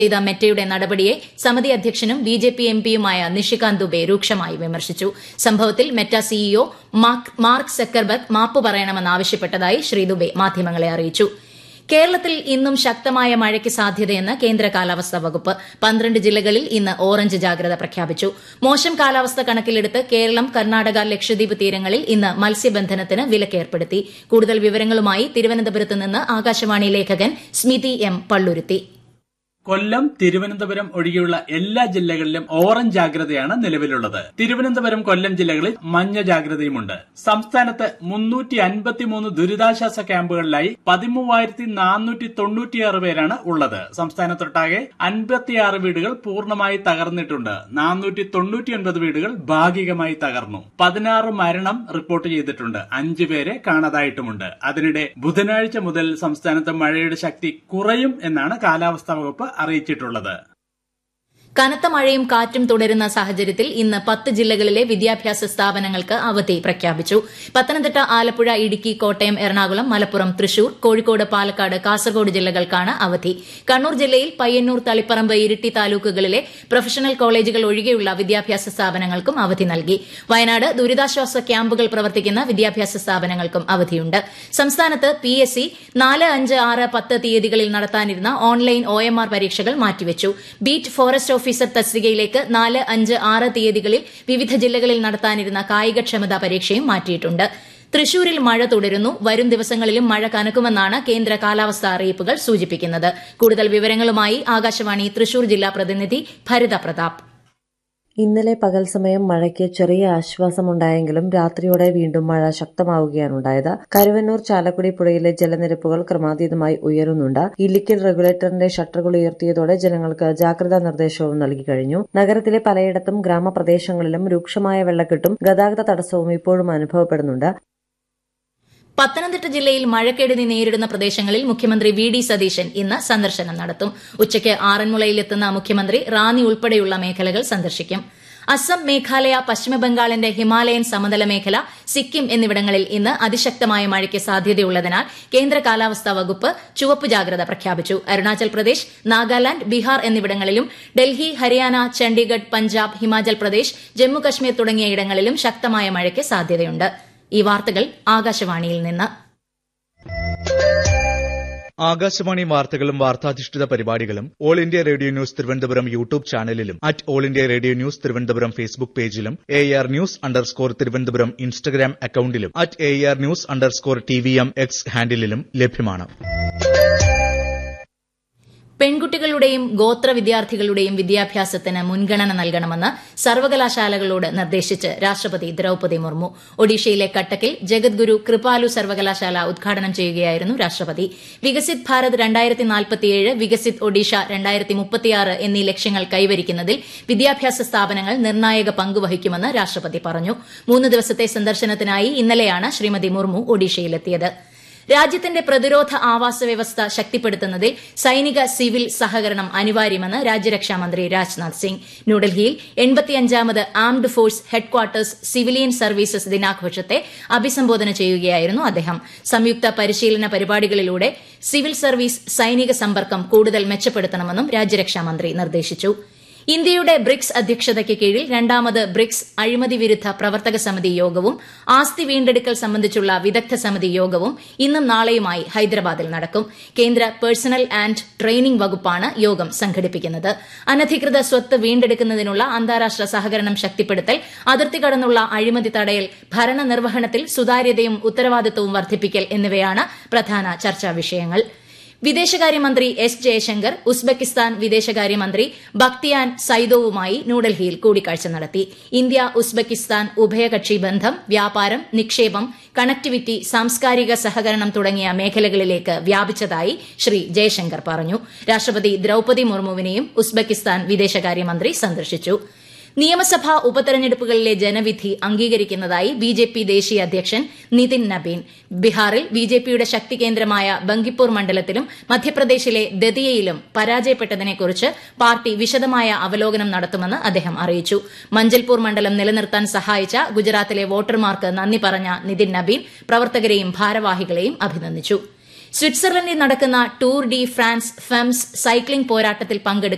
ചെയ്ത മെറ്റയുടെ നടപടിയെ സമിതി അധ്യക്ഷനും ബിജെപി എംപിയുമായ നിഷികാന്ത് ദുബെ രൂക്ഷമായി വിമർശിച്ചു സംഭവത്തിൽ മെറ്റ സിഇഒ മാർക്ക് സെക്കർബർഗ് മാപ്പ് പറയണമെന്നാവശ്യപ്പെട്ടതായി ശ്രീ ദുബെ മാധ്യമങ്ങളെ അറിയിച്ചു കേരളത്തിൽ ഇന്നും ശക്തമായ മഴയ്ക്ക് സാധ്യതയെന്ന് കേന്ദ്ര കാലാവസ്ഥാ വകുപ്പ് പന്ത്രണ്ട് ജില്ലകളിൽ ഇന്ന് ഓറഞ്ച് ജാഗ്രത പ്രഖ്യാപിച്ചു മോശം കാലാവസ്ഥ കണക്കിലെടുത്ത് കേരളം കർണാടക ലക്ഷദ്വീപ് തീരങ്ങളിൽ ഇന്ന് മത്സ്യബന്ധനത്തിന് വിലക്കേർപ്പെടുത്തി കൂടുതൽ വിവരങ്ങളുമായി തിരുവനന്തപുരത്ത് നിന്ന് ആകാശവാണി ലേഖകൻ സ്മിതി എം പള്ളുരുത്തി കൊല്ലം തിരുവനന്തപുരം ഒഴികെയുള്ള എല്ലാ ജില്ലകളിലും ഓറഞ്ച് ജാഗ്രതയാണ് നിലവിലുള്ളത് തിരുവനന്തപുരം കൊല്ലം ജില്ലകളിൽ മഞ്ഞ ജാഗ്രതയുമുണ്ട് സംസ്ഥാനത്ത് മുന്നൂറ്റി അൻപത്തിമൂന്ന് ദുരിതാശ്വാസ ക്യാമ്പുകളിലായി പതിമൂവായിരത്തി നാനൂറ്റി തൊണ്ണൂറ്റിയാറ് പേരാണ് ഉള്ളത് സംസ്ഥാനത്തൊട്ടാകെ അൻപത്തിയാറ് വീടുകൾ പൂർണ്ണമായി തകർന്നിട്ടുണ്ട് നാനൂറ്റി തൊണ്ണൂറ്റിയൊൻപത് വീടുകൾ ഭാഗികമായി തകർന്നു പതിനാറ് മരണം റിപ്പോർട്ട് ചെയ്തിട്ടുണ്ട് അഞ്ചു പേരെ കാണാതായിട്ടുമുണ്ട് അതിനിടെ ബുധനാഴ്ച മുതൽ സംസ്ഥാനത്ത് മഴയുടെ ശക്തി കുറയും എന്നാണ് കാലാവസ്ഥാ വകുപ്പ് അറിയിച്ചിട്ടുള്ളത് കനത്ത മഴയും കാറ്റും തുടരുന്ന സാഹചര്യത്തിൽ ഇന്ന് പത്ത് ജില്ലകളിലെ വിദ്യാഭ്യാസ സ്ഥാപനങ്ങൾക്ക് അവധി പ്രഖ്യാപിച്ചു പത്തനംതിട്ട ആലപ്പുഴ ഇടുക്കി കോട്ടയം എറണാകുളം മലപ്പുറം തൃശൂർ കോഴിക്കോട് പാലക്കാട് കാസർഗോഡ് ജില്ലകൾക്കാണ് അവധി കണ്ണൂർ ജില്ലയിൽ പയ്യന്നൂർ തളിപ്പറമ്പ് ഇരിട്ടി താലൂക്കുകളിലെ പ്രൊഫഷണൽ കോളേജുകൾ ഒഴികെയുള്ള വിദ്യാഭ്യാസ സ്ഥാപനങ്ങൾക്കും അവധി നൽകി വയനാട് ദുരിതാശ്വാസ ക്യാമ്പുകൾ പ്രവർത്തിക്കുന്ന വിദ്യാഭ്യാസ സ്ഥാപനങ്ങൾക്കും അവധിയുണ്ട് സംസ്ഥാനത്ത് പി എസ് സി നാല് അഞ്ച് ആറ് പത്ത് തീയതികളിൽ നടത്താനിരുന്ന ഓൺലൈൻ ഒ എം ആർ പരീക്ഷകൾ മാറ്റിവച്ചു ബീറ്റ് ഫോറസ്റ്റ് ഓഫീസർ തസ്തികയിലേക്ക് നാല് അഞ്ച് ആറ് തീയതികളിൽ വിവിധ ജില്ലകളിൽ നടത്താനിരുന്ന കായികക്ഷമതാ പരീക്ഷയും മാറ്റിയിട്ടുണ്ട് തൃശൂരിൽ മഴ തുടരുന്നു വരും ദിവസങ്ങളിലും മഴ കനക്കുമെന്നാണ് കേന്ദ്ര കാലാവസ്ഥാ അറിയിപ്പുകൾ സൂചിപ്പിക്കുന്നത് കൂടുതൽ വിവരങ്ങളുമായി ആകാശവാണി തൃശൂർ ജില്ലാ പ്രതിനിധി ഭരിത പ്രതാപ് ഇന്നലെ പകൽ സമയം മഴയ്ക്ക് ചെറിയ ആശ്വാസമുണ്ടായെങ്കിലും രാത്രിയോടെ വീണ്ടും മഴ ശക്തമാവുകയാണുണ്ടായത് കരുവന്നൂർ ചാലക്കുടി പുഴയിലെ ജലനിരപ്പുകൾ ക്രമാതീതമായി ഉയരുന്നുണ്ട് ഇല്ലിക്കൽ റെഗുലേറ്ററിന്റെ ഷട്ടറുകൾ ഉയർത്തിയതോടെ ജനങ്ങൾക്ക് ജാഗ്രതാ നിർദ്ദേശവും നൽകി കഴിഞ്ഞു നഗരത്തിലെ പലയിടത്തും ഗ്രാമപ്രദേശങ്ങളിലും രൂക്ഷമായ വെള്ളക്കെട്ടും ഗതാഗത തടസ്സവും ഇപ്പോഴും അനുഭവപ്പെടുന്നുണ്ട് പത്തനംതിട്ട ജില്ലയിൽ മഴക്കെടുതി നേരിടുന്ന പ്രദേശങ്ങളിൽ മുഖ്യമന്ത്രി വി ഡി സതീശൻ ഇന്ന് സന്ദർശനം നടത്തും ഉച്ചയ്ക്ക് ആറന്മുളയിലെത്തുന്ന മുഖ്യമന്ത്രി റാന്നി ഉൾപ്പെടെയുള്ള മേഖലകൾ സന്ദർശിക്കും അസം മേഘാലയ പശ്ചിമബംഗാളിന്റെ ഹിമാലയൻ സമതല മേഖല സിക്കിം എന്നിവിടങ്ങളിൽ ഇന്ന് അതിശക്തമായ മഴയ്ക്ക് സാധ്യതയുള്ളതിനാൽ കേന്ദ്ര കാലാവസ്ഥാ വകുപ്പ് ചുവപ്പ് ജാഗ്രത പ്രഖ്യാപിച്ചു അരുണാചൽ പ്രദേശ് നാഗാലാന്റ് ബീഹാർ എന്നിവിടങ്ങളിലും ഡൽഹി ഹരിയാന ചണ്ഡീഗഡ് പഞ്ചാബ് ഹിമാചൽ പ്രദേശ് ജമ്മുകശ്മീർ തുടങ്ങിയ ഇടങ്ങളിലും ശക്തമായ മഴയ്ക്ക് സാധ്യതയുണ്ട് ഈ വാർത്തകൾ ആകാശവാണിയിൽ നിന്ന് ആകാശവാണി വാർത്തകളും വാർത്താധിഷ്ഠിത പരിപാടികളും all India radio news Thiruvananthapuram YouTube ചാനലിലും at all India radio news Thiruvananthapuram Facebook പേജിലും A R news underscore Thiruvananthapuram Instagram അക്കൌണ്ടിലും at A R news underscore T V M X ഹാൻഡിലും ലഭ്യമാണ് പെൺകുട്ടികളുടെയും ഗോത്ര വിദ്യാർത്ഥികളുടെയും വിദ്യാഭ്യാസത്തിന് മുൻഗണന നൽകണമെന്ന് സർവകലാശാലകളോട് നിർദ്ദേശിച്ച് രാഷ്ട്രപതി ദ്രൌപതി മുർമു ഒഡീഷയിലെ കട്ടക്കിൽ ജഗദ്ഗുരു കൃപാലു സർവകലാശാല ഉദ്ഘാടനം ചെയ്യുകയായിരുന്നു രാഷ്ട്രപതി വികസിത് ഭാരത് രണ്ടായിരത്തി നാൽപ്പത്തിയേഴ് വികസിത് ഒഡീഷ രണ്ടായിരത്തി മുപ്പത്തിയാറ് എന്നീ ലക്ഷ്യങ്ങൾ കൈവരിക്കുന്നതിൽ വിദ്യാഭ്യാസ സ്ഥാപനങ്ങൾ നിർണായക പങ്കുവഹിക്കുമെന്ന് രാഷ്ട്രപതി പറഞ്ഞു മൂന്ന് ദിവസത്തെ സന്ദർശനത്തിനായി ഇന്നലെയാണ് ശ്രീമതി മുർമു ഒഡീഷയിലെത്തിയത് രാജ്യത്തിന്റെ പ്രതിരോധ ആവാസ വ്യവസ്ഥ ശക്തിപ്പെടുത്തുന്നതിൽ സൈനിക സിവിൽ സഹകരണം അനിവാര്യമെന്ന് രാജ്യരക്ഷാമന്ത്രി രാജ്നാഥ് സിംഗ് ന്യൂഡൽഹിയിൽ എൺപത്തിയഞ്ചാമത് armed force headquarters civilian services ദിനാഘോഷത്തെ അഭിസംബോധന ചെയ്യുകയായിരുന്നു അദ്ദേഹം സംയുക്ത പരിശീലന പരിപാടികളിലൂടെ സിവിൽ സർവീസ് സൈനിക സമ്പർക്കം കൂടുതൽ മെച്ചപ്പെടുത്തണമെന്നും രാജ്യരക്ഷാമന്ത്രി നിർദ്ദേശിച്ചു ഇന്ത്യയുടെ ബ്രിക്സ് അധ്യക്ഷതയ്ക്ക് കീഴിൽ രണ്ടാമത് ബ്രിക്സ് അഴിമതി വിരുദ്ധ പ്രവർത്തക സമിതി യോഗവും ആസ്തി വീണ്ടെടുക്കൽ സംബന്ധിച്ചുള്ള വിദഗ്ധ സമിതി യോഗവും ഇന്നും നാളെയുമായി ഹൈദരാബാദിൽ നടക്കും കേന്ദ്ര പേഴ്സണൽ ആൻഡ് ട്രെയിനിംഗ് വകുപ്പാണ് യോഗം സംഘടിപ്പിക്കുന്നത് അനധികൃത സ്വത്ത് വീണ്ടെടുക്കുന്നതിനുള്ള അന്താരാഷ്ട്ര സഹകരണം ശക്തിപ്പെടുത്തൽ അതിർത്തി കടന്നുള്ള അഴിമതി തടയൽ ഭരണനിർവഹണത്തിൽ സുതാര്യതയും ഉത്തരവാദിത്തവും വർദ്ധിപ്പിക്കൽ എന്നിവയാണ് പ്രധാന ചർച്ചാ വിഷയങ്ങൾ വിദേശകാര്യമന്ത്രി എസ് ജയശങ്കർ ഉസ്ബെക്കിസ്ഥാൻ വിദേശകാര്യമന്ത്രി ബക്തിയാൻ സൈദോവുമായി ന്യൂഡൽഹിയിൽ കൂടിക്കാഴ്ച നടത്തി ഇന്ത്യ ഉസ്ബെക്കിസ്ഥാൻ ഉഭയകക്ഷി ബന്ധം വ്യാപാരം നിക്ഷേപം കണക്ടിവിറ്റി സാംസ്കാരിക സഹകരണം തുടങ്ങിയ മേഖലകളിലേക്ക് വ്യാപിച്ചതായി ശ്രീ ജയശങ്കർ പറഞ്ഞു രാഷ്ട്രപതി ദ്രൌപതി മുർമുവിനെയും ഉസ്ബെക്കിസ്ഥാൻ വിദേശകാര്യമന്ത്രി സന്ദർശിച്ചു നിയമസഭാ ഉപതെരഞ്ഞെടുപ്പുകളിലെ ജനവിധി അംഗീകരിക്കുന്നതായി ബിജെപി ദേശീയ അധ്യക്ഷൻ നിതിൻ നബീൻ ബീഹാറിൽ ബിജെപിയുടെ ശക്തി കേന്ദ്രമായ ബങ്കിപ്പൂർ മണ്ഡലത്തിലും മധ്യപ്രദേശിലെ ദതിയയിലും പരാജയപ്പെട്ടതിനെക്കുറിച്ച് പാർട്ടി വിശദമായ അവലോകനം നടത്തുമെന്ന് അദ്ദേഹം അറിയിച്ചു മഞ്ചൽപൂർ മണ്ഡലം നിലനിർത്താൻ സഹായിച്ച ഗുജറാത്തിലെ വോട്ടർമാർക്ക് നന്ദി പറഞ്ഞ നിതിൻ നബീൻ പ്രവർത്തകരെയും ഭാരവാഹികളെയും അഭിനന്ദിച്ചു സ്വിറ്റ്സർലൻഡിൽ നടക്കുന്ന Tour de France Femmes cycling പോരാട്ടത്തിൽ പങ്കെടുക്കുന്ന